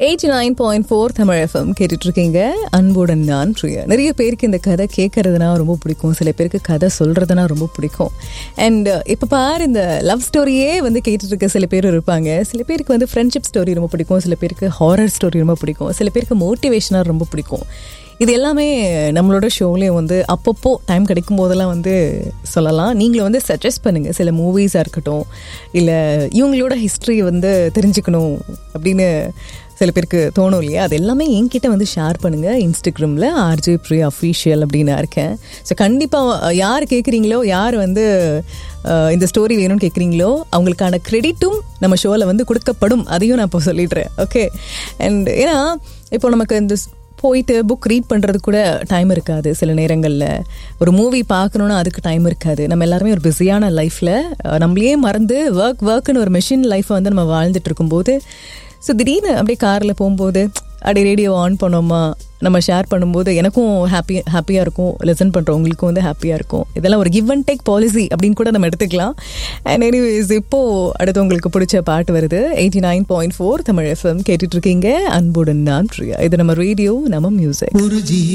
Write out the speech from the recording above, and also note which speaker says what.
Speaker 1: eighty nine point four Tamil FM கேட்டுட்டு இருக்கீங்க அன்புடன் நான் பிரியா நிறைய பேருக்கு இந்த கதை கேட்கறதுனா ரொம்ப பிடிக்கும் சில பேருக்கு கதை சொல்றதுனா ரொம்ப பிடிக்கும் அண்ட் இப்போ பாரு இந்த லவ் ஸ்டோரியே வந்து கேட்டுட்டு இருக்க சில பேர் இருப்பாங்க சில பேருக்கு வந்து ஃப்ரெண்ட்ஷிப் ஸ்டோரி ரொம்ப பிடிக்கும் சில பேருக்கு ஹாரர் ஸ்டோரி ரொம்ப பிடிக்கும் சில பேருக்கு மோட்டிவேஷனாக ரொம்ப பிடிக்கும் இது எல்லாமே நம்மளோட ஷோலேயும் வந்து அப்பப்போ டைம் கிடைக்கும் போதெல்லாம் வந்து சொல்லலாம் நீங்களும் வந்து சஜஸ்ட் பண்ணுங்கள் சில மூவிஸாக இருக்கட்டும் இல்லை இவங்களோட ஹிஸ்ட்ரி வந்து தெரிஞ்சுக்கணும் அப்படின்னு சில பேருக்கு தோணும் இல்லையா அது எல்லாமே என்கிட்ட வந்து ஷேர் பண்ணுங்கள் இன்ஸ்டாகிராமில் ஆர்ஜே ப்ரி அஃபீஷியல் அப்படின்னு இருக்கேன் ஸோ கண்டிப்பாக யார் கேட்குறீங்களோ யார் வந்து அஹ், இந்த ஸ்டோரி வேணும்னு கேட்குறீங்களோ அவங்களுக்கான கிரெடிட்டும் நம்ம ஷோவில் வந்து கொடுக்கப்படும் அதையும் நான் இப்போ சொல்லிடுறேன் ஓகே அண்ட் ஏன்னா இப்போ நமக்கு இந்த போயிட்டு புக் ரீட் பண்ணுறது கூட டைம் இருக்காது சில நேரங்களில் ஒரு மூவி பார்க்கணுன்னா அதுக்கு டைம் இருக்காது நம்ம எல்லாருமே ஒரு பிஸியான லைஃப்பில் நம்மளையே மறந்து ஒர்க் ஒர்க்குன்னு ஒரு மெஷின் லைஃப்பை வந்து நம்ம வாழ்ந்துட்டு இருக்கும்போது ஸோ திடீர்னு அப்படியே காரில் போகும்போது அப்படியே ரேடியோ ஆன் பண்ணோமா நம்ம ஷேர் பண்ணும்போது எனக்கும் ஹாப்பி ஹாப்பியாக இருக்கும் லிசன் பண்ணுறவங்களுக்கும் வந்து ஹாப்பியாக இருக்கும் இதெல்லாம் ஒரு கிவ் அண்ட் டேக் பாலிசி அப்படின்னு கூட நம்ம எடுத்துக்கலாம் அண்ட் எனிவேஸ் இப்போது அடுத்து உங்களுக்கு பிடிச்ச பாட்டு வருது eighty nine point four Tamil FM கேட்டுட்ருக்கீங்க அன்புடன் நான் பிரியா இது நம்ம ரேடியோ நம்ம மியூசிக்
Speaker 2: ஒரு ஜீ